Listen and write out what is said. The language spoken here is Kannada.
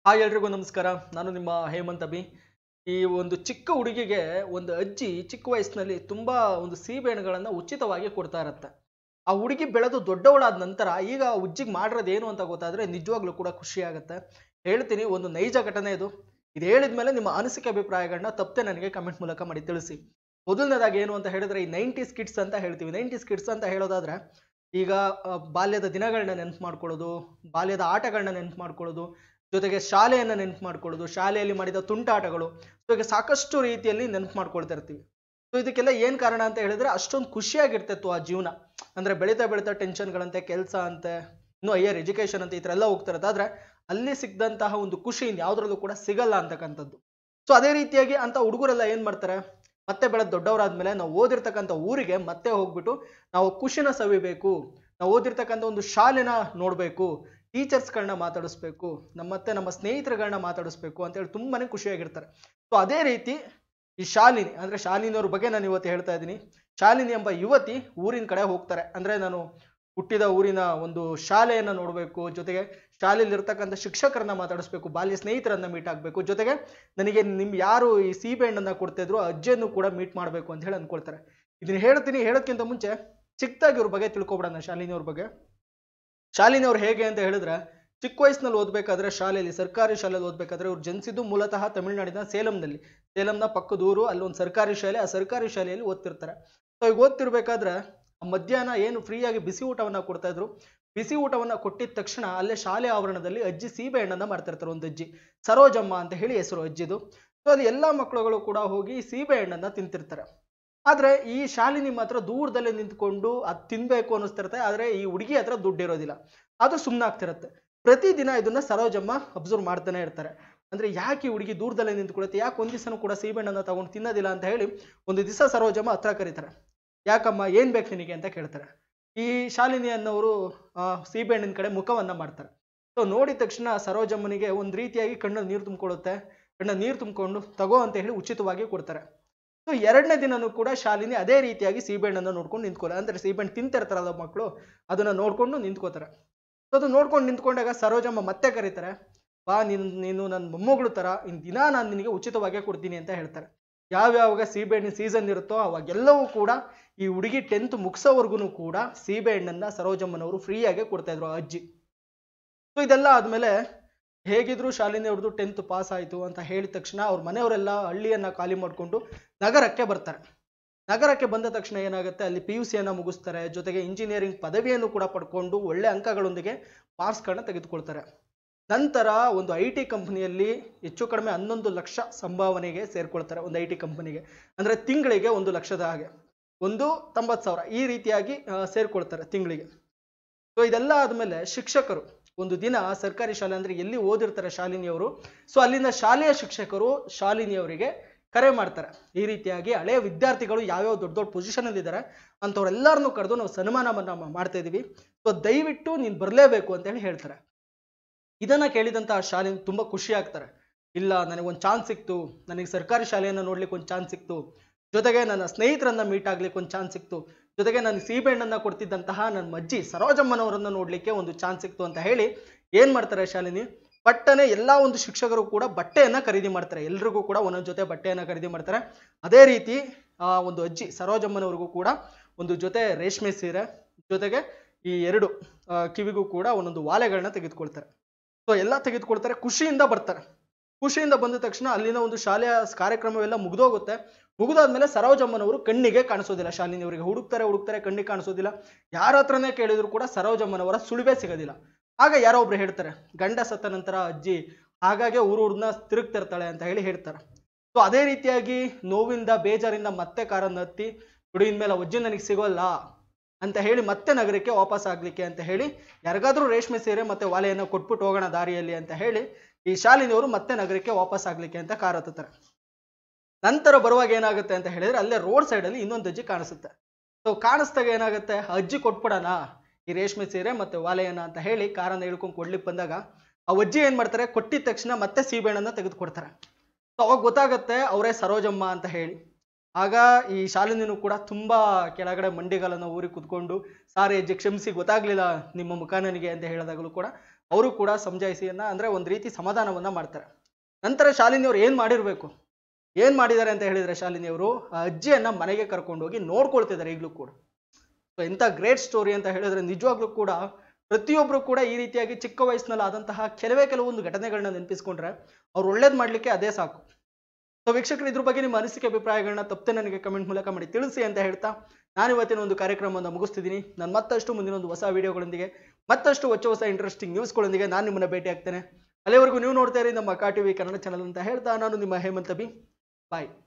ಹಾಯ್ ಎಲ್ರಿಗೂ ನಮಸ್ಕಾರ ನಾನು ನಿಮ್ಮ ಹೇಮಂತ್ ಅಭಿ ಈ ಒಂದು ಚಿಕ್ಕ ಹುಡುಗಿಗೆ ಒಂದು ಅಜ್ಜಿ ಚಿಕ್ಕ ವಯಸ್ಸಿನಲ್ಲಿ ತುಂಬಾ ಒಂದು ಸೀಬೆಹಣ್ಣುಗಳನ್ನ ಉಚಿತವಾಗಿ ಕೊಡ್ತಾ ಇರತ್ತೆ ಆ ಹುಡುಗಿ ಬೆಳೆದು ದೊಡ್ಡವಳಾದ ನಂತರ ಈಗ ಆ ಉಜ್ಜಿಗೆ ಮಾಡಿರೋದು ಏನು ಅಂತ ಗೊತ್ತಾದ್ರೆ ನಿಜವಾಗ್ಲೂ ಕೂಡ ಖುಷಿ ಆಗುತ್ತೆ ಹೇಳ್ತೀನಿ ಒಂದು ನೈಜ ಘಟನೆ ಇದು ಇದು ಹೇಳಿದ್ಮೇಲೆ ನಿಮ್ಮ ಅನಿಸಿಕೆ ಅಭಿಪ್ರಾಯಗಳನ್ನ ತಪ್ಪದೆ ನನಗೆ ಕಮೆಂಟ್ ಮೂಲಕ ಮಾಡಿ ತಿಳಿಸಿ ಮೊದಲನೇದಾಗಿ ಏನು ಅಂತ ಹೇಳಿದ್ರೆ ಈ ನೈಂಟೀಸ್ ಕಿಡ್ಸ್ ಅಂತ ಹೇಳ್ತೀವಿ ನೈಂಟೀಸ್ ಕಿಡ್ಸ್ ಅಂತ ಹೇಳೋದಾದ್ರೆ ಈಗ ಆ, ಬಾಲ್ಯದ ದಿನಗಳನ್ನ ನೆನಪು ಮಾಡ್ಕೊಳ್ಳೋದು ಬಾಲ್ಯದ ಆಟಗಳನ್ನ ನೆನಪು ಮಾಡ್ಕೊಳ್ಳೋದು ಜೊತೆಗೆ ಶಾಲೆಯನ್ನ ನೆನಪು ಮಾಡ್ಕೊಳ್ಳೋದು ಶಾಲೆಯಲ್ಲಿ ಮಾಡಿದ ತುಂಟಾಟಗಳು ಸೊ ಈಗ ಸಾಕಷ್ಟು ರೀತಿಯಲ್ಲಿ ನೆನಪು ಮಾಡ್ಕೊಳ್ತಾ ಇರ್ತೀವಿ ಸೊ ಇದಕ್ಕೆಲ್ಲ ಏನ್ ಕಾರಣ ಅಂತ ಹೇಳಿದ್ರೆ ಅಷ್ಟೊಂದು ಖುಷಿಯಾಗಿರ್ತಿತ್ತು ಆ ಜೀವನ ಅಂದ್ರೆ ಬೆಳೀತಾ ಬೆಳೀತಾ ಟೆನ್ಷನ್ಗಳಂತೆ ಕೆಲಸ ಅಂತೆ ಇನ್ನು ಹೈಯರ್ ಎಜುಕೇಶನ್ ಅಂತ ಈ ಥರ ಎಲ್ಲ ಹೋಗ್ತಾ ಇರುತ್ತೆ ಆದ್ರೆ ಅಲ್ಲಿ ಸಿಗ್ದಂತಹ ಒಂದು ಖುಷಿ ಯಾವ್ದ್ರಲ್ಲೂ ಕೂಡ ಸಿಗಲ್ಲ ಅಂತಕ್ಕಂಥದ್ದು ಸೊ ಅದೇ ರೀತಿಯಾಗಿ ಅಂತ ಹುಡುಗರೆಲ್ಲ ಏನ್ ಮಾಡ್ತಾರೆ ಮತ್ತೆ ಬೆಳೆದ ದೊಡ್ಡವರಾದ್ಮೇಲೆ ನಾವು ಓದಿರ್ತಕ್ಕಂಥ ಊರಿಗೆ ಮತ್ತೆ ಹೋಗ್ಬಿಟ್ಟು ನಾವು ಖುಷಿನ ಸವಿಬೇಕು ನಾವು ಓದಿರ್ತಕ್ಕಂಥ ಒಂದು ಶಾಲೆನ ನೋಡ್ಬೇಕು ಟೀಚರ್ಸ್ಗಳನ್ನ ಮಾತಾಡಿಸ್ಬೇಕು ನಮ್ಮ ಮತ್ತೆ ನಮ್ಮ ಸ್ನೇಹಿತರುಗಳನ್ನ ಮಾತಾಡಿಸ್ಬೇಕು ಅಂತೇಳಿ ತುಂಬಾನೇ ಖುಷಿಯಾಗಿರ್ತಾರೆ ಸೊ ಅದೇ ರೀತಿ ಈ ಶಾಲಿನಿ ಅಂದ್ರೆ ಶಾಲಿನಿಯವ್ರ ಬಗ್ಗೆ ನಾನು ಇವತ್ತು ಹೇಳ್ತಾ ಇದ್ದೀನಿ ಶಾಲಿನಿ ಎಂಬ ಯುವತಿ ಊರಿನ ಕಡೆ ಹೋಗ್ತಾರೆ ಅಂದ್ರೆ ನಾನು ಹುಟ್ಟಿದ ಊರಿನ ಒಂದು ಶಾಲೆಯನ್ನ ನೋಡಬೇಕು ಜೊತೆಗೆ ಶಾಲೆಯಲ್ಲಿ ಇರ್ತಕ್ಕಂಥ ಶಿಕ್ಷಕರನ್ನ ಮಾತಾಡಿಸ್ಬೇಕು ಬಾಲ್ಯ ಸ್ನೇಹಿತರನ್ನ ಮೀಟ್ ಆಗ್ಬೇಕು ಜೊತೆಗೆ ನನಗೆ ನಿಮ್ ಯಾರು ಈ ಸೀಬೆಹಣ್ಣನ್ನ ಕೊಡ್ತಿದ್ರು ಆ ಅಜ್ಜಿಯನ್ನು ಕೂಡ ಮೀಟ್ ಮಾಡಬೇಕು ಅಂತ ಹೇಳಿ ಅನ್ಕೊಳ್ತಾರೆ ಇದನ್ನ ಹೇಳ್ತೀನಿ ಹೇಳೋದ್ಕಿಂತ ಮುಂಚೆ ಚಿಕ್ಕದಾಗಿ ಇವ್ರ ಬಗ್ಗೆ ತಿಳ್ಕೊಬಿಡೋಣ ಶಾಲಿನಿ ಅವ್ರ ಬಗ್ಗೆ ಶಾಲಿನಿ ಅವ್ರು ಹೇಗೆ ಅಂತ ಹೇಳಿದ್ರೆ ಚಿಕ್ಕ ವಯಸ್ಸಿನಲ್ಲಿ ಓದ್ಬೇಕಾದ್ರೆ ಶಾಲೆಯಲ್ಲಿ ಸರ್ಕಾರಿ ಶಾಲೆಯಲ್ಲಿ ಓದ್ಬೇಕಾದ್ರೆ ಇವ್ರು ಜನಿಸಿದ್ದು ಮೂಲತಃ ತಮಿಳುನಾಡಿನ ಸೇಲಂನಲ್ಲಿ ಸೇಲಂನ ಪಕ್ಕದ ಊರು ಅಲ್ಲಿ ಒಂದು ಸರ್ಕಾರಿ ಶಾಲೆ ಆ ಸರ್ಕಾರಿ ಶಾಲೆಯಲ್ಲಿ ಓದ್ತಿರ್ತಾರೆ ಸೊ ಈಗ ಓದ್ತಿರ್ಬೇಕಾದ್ರೆ ಆ ಮಧ್ಯಾಹ್ನ ಏನು ಫ್ರೀಯಾಗಿ ಬಿಸಿ ಊಟವನ್ನ ಕೊಡ್ತಾ ಇದ್ರು ಬಿಸಿ ಊಟವನ್ನ ಕೊಟ್ಟಿದ ತಕ್ಷಣ ಅಲ್ಲೇ ಶಾಲೆ ಆವರಣದಲ್ಲಿ ಅಜ್ಜಿ ಸೀಬೆ ಹಣ್ಣನ್ನ ಮಾಡ್ತಿರ್ತಾರೆ ಒಂದು ಅಜ್ಜಿ ಸರೋಜಮ್ಮ ಅಂತ ಹೇಳಿ ಹೆಸರು ಅಜ್ಜಿದು ಸೊ ಅಲ್ಲಿ ಎಲ್ಲಾ ಮಕ್ಕಳುಗಳು ಕೂಡ ಹೋಗಿ ಸೀಬೆ ಹಣ್ಣನ್ನ ತಿಂತಿರ್ತಾರೆ ಆದ್ರೆ ಈ ಶಾಲಿನಿ ಮಾತ್ರ ದೂರದಲ್ಲೇ ನಿಂತ್ಕೊಂಡು ಅದ್ ತಿನ್ಬೇಕು ಅನ್ನಿಸ್ತಿರುತ್ತೆ ಆದ್ರೆ ಈ ಹುಡುಗಿ ಹತ್ರ ದುಡ್ಡು ಇರೋದಿಲ್ಲ ಅದು ಸುಮ್ಮನಾಗ್ತಿರತ್ತೆ ಪ್ರತಿದಿನ ಇದನ್ನ ಸರೋಜಮ್ಮ ಅಬ್ಸರ್ವ್ ಮಾಡ್ತಾನೆ ಇರ್ತಾರೆ ಅಂದ್ರೆ ಯಾಕೆ ಈ ಹುಡುಗಿ ದೂರದಲ್ಲೇ ನಿಂತ್ಕೊಳುತ್ತೆ ಯಾಕೆ ಒಂದ್ ದಿವಸನೂ ಕೂಡ ಸೀಬೆಹಣ್ಣನ್ನ ತಗೊಂಡು ತಿನ್ನೋದಿಲ್ಲ ಅಂತ ಹೇಳಿ ಒಂದು ದಿವಸ ಸರೋಜಮ್ಮ ಹತ್ರ ಕರೀತಾರೆ ಯಾಕಮ್ಮ ಏನ್ ಬೇಕು ನಿನಗೆ ಅಂತ ಕೇಳ್ತಾರೆ ಈ ಶಾಲಿನಿ ಅನ್ನೋರು ಆ, ಸೀಬೆಹಣ್ಣಿನ ಕಡೆ ಮುಖವನ್ನ ಮಾಡ್ತಾರೆ ಸೊ ನೋಡಿದ ತಕ್ಷಣ ಸರೋಜಮ್ಮನಿಗೆ ಒಂದ್ ರೀತಿಯಾಗಿ ಕಣ್ಣಲ್ಲಿ ನೀರು ತುಂಬಿಕೊಳ್ಳುತ್ತೆ ಕಣ್ಣಲ್ಲಿ ನೀರು ತುಂಬಿಕೊಂಡು ತಗೋ ಅಂತ ಹೇಳಿ ಉಚಿತವಾಗಿ ಕೊಡ್ತಾರೆ ಸೊ ಎರಡನೇ ದಿನನೂ ಕೂಡ ಶಾಲಿನಿ ಅದೇ ರೀತಿಯಾಗಿ ಸೀಬೆಹಣ್ಣನ್ನ ನೋಡ್ಕೊಂಡು ನಿಂತ್ಕೊಳ್ಳೆ ಅಂದ್ರೆ ಸೀಬೆಹಣ್ಣು ತಿಂತಿರ್ತಾರಲ್ಲ ಮಕ್ಕಳು ಅದನ್ನ ನೋಡ್ಕೊಂಡು ನಿಂತ್ಕೋತಾರೆ ಸೊ ಅದು ನೋಡ್ಕೊಂಡು ನಿಂತ್ಕೊಂಡಾಗ ಸರೋಜಮ್ಮ ಮತ್ತೆ ಕರೀತಾರೆ ಬಾ ನೀನು ನೀನು ನನ್ನ ಮೊಮ್ಮಗಳು ತರ ಇನ್ ದಿನ ನಾನು ನಿನಗೆ ಉಚಿತವಾಗೇ ಕೊಡ್ತೀನಿ ಅಂತ ಹೇಳ್ತಾರೆ ಯಾವ್ಯಾವಾಗ ಸೀಬೆಹಣ್ಣಿನ ಸೀಸನ್ ಇರುತ್ತೋ ಅವಾಗೆಲ್ಲವೂ ಕೂಡ ಈ ಹುಡುಗಿ ಟೆಂತ್ ಮುಗಿಸೋವರೆಗೂ ಕೂಡ ಸೀಬೆಹಣ್ಣನ್ನ ಸರೋಜಮ್ಮನವರು ಫ್ರೀಯಾಗಿ ಕೊಡ್ತಾ ಇದ್ರು ಆ ಅಜ್ಜಿ ಸೊ ಇದೆಲ್ಲ ಆದ್ಮೇಲೆ ಹೇಗಿದ್ರು ಶಾಲಿನಿ ಅವ್ರದ್ದು ಟೆಂತ್ ಪಾಸ್ ಆಯ್ತು ಅಂತ ಹೇಳಿದ ತಕ್ಷಣ ಅವ್ರ ಮನೆಯವರೆಲ್ಲ ಹಳ್ಳಿಯನ್ನ ಖಾಲಿ ಮಾಡಿಕೊಂಡು ನಗರಕ್ಕೆ ಬರ್ತಾರೆ ನಗರಕ್ಕೆ ಬಂದ ತಕ್ಷಣ ಏನಾಗುತ್ತೆ ಅಲ್ಲಿ ಪಿ ಯು ಸಿಯನ್ನ ಮುಗಿಸ್ತಾರೆ ಜೊತೆಗೆ ಇಂಜಿನಿಯರಿಂಗ್ ಪದವಿಯನ್ನು ಕೂಡ ಪಡ್ಕೊಂಡು ಒಳ್ಳೆ ಅಂಕಗಳೊಂದಿಗೆ ಮಾರ್ಕ್ಸ್ಗಳನ್ನ ತೆಗೆದುಕೊಳ್ತಾರೆ ನಂತರ ಒಂದು ಐ ಟಿ ಕಂಪನಿಯಲ್ಲಿ ಹೆಚ್ಚು ಕಡಿಮೆ ಹನ್ನೊಂದು ಲಕ್ಷ ಸಂಭಾವನೆಗೆ ಸೇರ್ಕೊಳ್ತಾರೆ ಒಂದು ಐ ಟಿ ಕಂಪನಿಗೆ ಅಂದ್ರೆ ತಿಂಗಳಿಗೆ ಒಂದು ಲಕ್ಷದ ಹಾಗೆ ಒಂದು ತೊಂಬತ್ತು ಸಾವಿರ ಈ ರೀತಿಯಾಗಿ ಆ, ಸೇರ್ಕೊಳ್ತಾರೆ ತಿಂಗಳಿಗೆ ಸೊ ಇದೆಲ್ಲ ಆದ್ಮೇಲೆ ಶಿಕ್ಷಕರು ಒಂದು ದಿನ ಸರ್ಕಾರಿ ಶಾಲೆ ಅಂದ್ರೆ ಎಲ್ಲಿ ಓದಿರ್ತಾರೆ ಶಾಲಿನಿಯವರು ಸೊ ಅಲ್ಲಿನ ಶಾಲೆಯ ಶಿಕ್ಷಕರು ಶಾಲಿನಿಯವರಿಗೆ ಕರೆ ಮಾಡ್ತಾರೆ ಈ ರೀತಿಯಾಗಿ ಹಳೆಯ ವಿದ್ಯಾರ್ಥಿಗಳು ಯಾವ್ಯಾವ ದೊಡ್ಡ ದೊಡ್ಡ ಪೊಸಿಷನ್ ಅಲ್ಲಿ ಇದ್ದಾರೆ ಅಂಥವ್ರೆಲ್ಲರನ್ನೂ ಕರೆದು ನಾವು ಸನ್ಮಾನವನ್ನ ಮಾ- ಮಾಡ್ತಾ ಇದೀವಿ ಸೊ ದಯವಿಟ್ಟು ನೀನು ಬರಲೇಬೇಕು ಅಂತ ಹೇಳಿ ಹೇಳ್ತಾರೆ ಇದನ್ನ ಕೇಳಿದಂತ ಶಾಲಿನಿ ತುಂಬಾ ಖುಷಿ ಆಗ್ತಾರೆ ಇಲ್ಲ ನನಗೆ ಒಂದು ಚಾನ್ಸ್ ಸಿಕ್ತು ನನಗೆ ಸರ್ಕಾರಿ ಶಾಲೆಯನ್ನ ನೋಡ್ಲಿಕ್ಕೆ ಒಂದು ಚಾನ್ಸ್ ಸಿಕ್ತು ಜೊತೆಗೆ ನನ್ನ ಸ್ನೇಹಿತರನ್ನ ಮೀಟ್ ಆಗ್ಲಿಕ್ಕೆ ಒಂದು ಚಾನ್ಸ್ ಸಿಕ್ತು ಜೊತೆಗೆ ನಾನು ಸೀಬೆಹಣ್ಣನ್ನ ಕೊಡ್ತಿದ್ದಂತಹ ನನ್ನ ಅಜ್ಜಿ ಸರೋಜಮ್ಮನವರನ್ನ ನೋಡ್ಲಿಕ್ಕೆ ಒಂದು ಚಾನ್ಸ್ ಸಿಕ್ತು ಅಂತ ಹೇಳಿ ಏನ್ ಮಾಡ್ತಾರೆ ಶಾಲಿನಿ ಪಟ್ಟನೆ ಎಲ್ಲಾ ಒಂದು ಶಿಕ್ಷಕರು ಕೂಡ ಬಟ್ಟೆಯನ್ನ ಖರೀದಿ ಮಾಡ್ತಾರೆ ಎಲ್ರಿಗೂ ಕೂಡ ಒಂದೊಂದು ಜೊತೆ ಬಟ್ಟೆಯನ್ನ ಖರೀದಿ ಮಾಡ್ತಾರೆ ಅದೇ ರೀತಿ ಆ ಒಂದು ಅಜ್ಜಿ ಸರೋಜಮ್ಮನವ್ರಿಗೂ ಕೂಡ ಒಂದು ಜೊತೆ ರೇಷ್ಮೆ ಸೀರೆ ಜೊತೆಗೆ ಈ ಎರಡು ಆ, ಕಿವಿಗೂ ಕೂಡ ಒಂದೊಂದು ವಾಲೆಗಳನ್ನ ತೆಗೆದುಕೊಳ್ತಾರೆ ಸೊ ಎಲ್ಲ ತೆಗೆದುಕೊಳ್ತಾರೆ ಖುಷಿಯಿಂದ ಬರ್ತಾರೆ ಖುಷಿಯಿಂದ ಬಂದ ತಕ್ಷಣ ಅಲ್ಲಿನ ಒಂದು ಶಾಲೆಯ ಕಾರ್ಯಕ್ರಮವೆಲ್ಲ ಮುಗಿದೋಗುತ್ತೆ ಮುಗಿದಾದ್ಮೇಲೆ ಸರೋಜಮ್ಮನವರು ಕಣ್ಣಿಗೆ ಕಾಣಿಸೋದಿಲ್ಲ ಶಾಲಿನಿ ಅವರಿಗೆ ಹುಡುಕ್ತಾರೆ ಹುಡುಕ್ತಾರೆ ಕಣ್ಣಿಗೆ ಕಾಣಿಸೋದಿಲ್ಲ ಯಾರ ಹತ್ರನೇ ಕೇಳಿದ್ರು ಕೂಡ ಸರೋಜಮ್ಮನವರ ಸುಳಿವೇ ಸಿಗೋದಿಲ್ಲ ಆಗ ಯಾರೋ ಒಬ್ರು ಹೇಳ್ತಾರೆ ಗಂಡ ಸತ್ತ ನಂತರ ಅಜ್ಜಿ ಹಾಗಾಗಿ ಊರೂರ್ನ ತಿರುಗ್ತಿರ್ತಾಳೆ ಅಂತ ಹೇಳಿ ಹೇಳ್ತಾರೆ ಸೊ ಅದೇ ರೀತಿಯಾಗಿ ನೋವಿಂದ ಬೇಜಾರಿಂದ ಮತ್ತೆ ಕಾರನ್ನು ಹತ್ತಿ ನೋಡಿ ಇನ್ಮೇಲೆ ಅಜ್ಜಿ ನನಗೆ ಸಿಗೋಲ್ಲ ಅಂತ ಹೇಳಿ ಮತ್ತೆ ನಗರಕ್ಕೆ ವಾಪಸ್ ಆಗ್ಲಿಕ್ಕೆ ಅಂತ ಹೇಳಿ ಯಾರಿಗಾದ್ರೂ ರೇಷ್ಮೆ ಸೀರೆ ಮತ್ತೆ ವಾಲೆಯನ್ನು ಕೊಟ್ಬಿಟ್ಟು ಹೋಗೋಣ ದಾರಿಯಲ್ಲಿ ಅಂತ ಹೇಳಿ ಈ ಶಾಲಿನಿಯವರು ಮತ್ತೆ ನಗರಕ್ಕೆ ವಾಪಸ್ ಆಗ್ಲಿಕ್ಕೆ ಅಂತ ಕಾರ್ ಹತ್ತುತ್ತಾರೆ ನಂತರ ಬರುವಾಗ ಏನಾಗುತ್ತೆ ಅಂತ ಹೇಳಿದ್ರೆ ಅಲ್ಲೇ ರೋಡ್ ಸೈಡ್ ಅಲ್ಲಿ ಇನ್ನೊಂದು ಅಜ್ಜಿ ಕಾಣಿಸುತ್ತೆ ಸೊ ಕಾಣಿಸ್ದಾಗ ಏನಾಗುತ್ತೆ ಆ ಅಜ್ಜಿ ಕೊಟ್ಬಿಡೋಣ ಈ ರೇಷ್ಮೆ ಸೀರೆ ಮತ್ತೆ ವಾಲೆಯನ್ನ ಅಂತ ಹೇಳಿ ಕಾರನ್ನ ಇಳ್ಕೊಂಡು ಕೊಡ್ಲಿಕ್ಕೆ ಬಂದಾಗ ಆ ಅಜ್ಜಿ ಏನ್ ಮಾಡ್ತಾರೆ ಕೊಟ್ಟಿದ ತಕ್ಷಣ ಮತ್ತೆ ಸೀಬೆಹಣ್ಣನ್ನ ತೆಗೆದುಕೊಡ್ತಾರೆ ಸೊ ಅವಾಗ ಗೊತ್ತಾಗತ್ತೆ ಅವರೇ ಸರೋಜಮ್ಮ ಅಂತ ಹೇಳಿ ಆಗ ಈ ಶಾಲಿನಿನೂ ಕೂಡ ತುಂಬಾ ಕೆಳಗಡೆ ಮಂಡಿಗಾಲನ್ನ ಊರಿ ಕುತ್ಕೊಂಡು ಸಾರಿ ಅಜ್ಜಿ ಕ್ಷಮಿಸಿ ಗೊತ್ತಾಗ್ಲಿಲ್ಲ ನಿಮ್ಮ ಮುಖ ನನಗೆ ಅಂತ ಹೇಳಿದಾಗಲೂ ಕೂಡ ಅವರು ಕೂಡ ಸಮಜಾಯಿಸಿಯನ್ನ ಅಂದ್ರೆ ಒಂದು ರೀತಿ ಸಮಾಧಾನವನ್ನ ಮಾಡ್ತಾರೆ ನಂತರ ಶಾಲಿನಿ ಅವ್ರು ಏನ್ ಮಾಡಿರ್ಬೇಕು ಏನ್ ಮಾಡಿದ್ದಾರೆ ಅಂತ ಹೇಳಿದ್ರೆ ಶಾಲಿನಿ ಅವರು ಆ ಅಜ್ಜಿಯನ್ನ ಮನೆಗೆ ಕರ್ಕೊಂಡು ಹೋಗಿ ನೋಡ್ಕೊಳ್ತಿದ್ದಾರೆ ಈಗಲೂ ಕೂಡ ಸೊ ಎಂಥ ಗ್ರೇಟ್ ಸ್ಟೋರಿ ಅಂತ ಹೇಳಿದ್ರೆ ನಿಜವಾಗ್ಲೂ ಕೂಡ ಪ್ರತಿಯೊಬ್ಬರು ಕೂಡ ಈ ರೀತಿಯಾಗಿ ಚಿಕ್ಕ ವಯಸ್ಸಿನಲ್ಲಿ ಆದಂತಹ ಕೆಲವೇ ಕೆಲವೊಂದು ಘಟನೆಗಳನ್ನ ನೆನಪಿಸ್ಕೊಂಡ್ರೆ ಅವ್ರು ಒಳ್ಳೇದು ಮಾಡ್ಲಿಕ್ಕೆ ಅದೇ ಸಾಕು ಸೊ ವೀಕ್ಷಕರು ಇದ್ರ ಬಗ್ಗೆ ನಿಮ್ಮ ಅನಿಸಿಕೆ ಅಭಿಪ್ರಾಯಗಳನ್ನ ತಪ್ಪದೆ ನನಗೆ ಕಮೆಂಟ್ ಮೂಲಕ ಮಾಡಿ ತಿಳಿಸಿ ಅಂತ ಹೇಳ್ತಾ ನಾನು ಇವತ್ತಿನ ಒಂದು ಕಾರ್ಯಕ್ರಮವನ್ನು ಮುಗಿಸ್ತಿದ್ದೀನಿ ನಾನು ಮತ್ತಷ್ಟು ಮುಂದಿನ ಒಂದು ಹೊಸ ವಿಡಿಯೋಗಳೊಂದಿಗೆ ಮತ್ತಷ್ಟು ಹೊಸ ಹೊಸ ಇಂಟ್ರೆಸ್ಟಿಂಗ್ ನ್ಯೂಸ್ಗಳೊಂದಿಗೆ ನಾನು ನಿಮ್ಮನ್ನ ಭೇಟಿ ಆಗ್ತೇನೆ ಅಲ್ಲಿವರೆಗೂ ನೀವು ನೋಡ್ತಾ ಇರಿ ನಮ್ಮ ಕಾ ಟಿವಿ ಕನ್ನಡ ಚಾನಲ್ ಅಂತ ಹೇಳ್ತಾ ನಾನು ನಿಮ್ಮ ಹೇಮಂತ್ ಅಭಿ ಬಾಯ್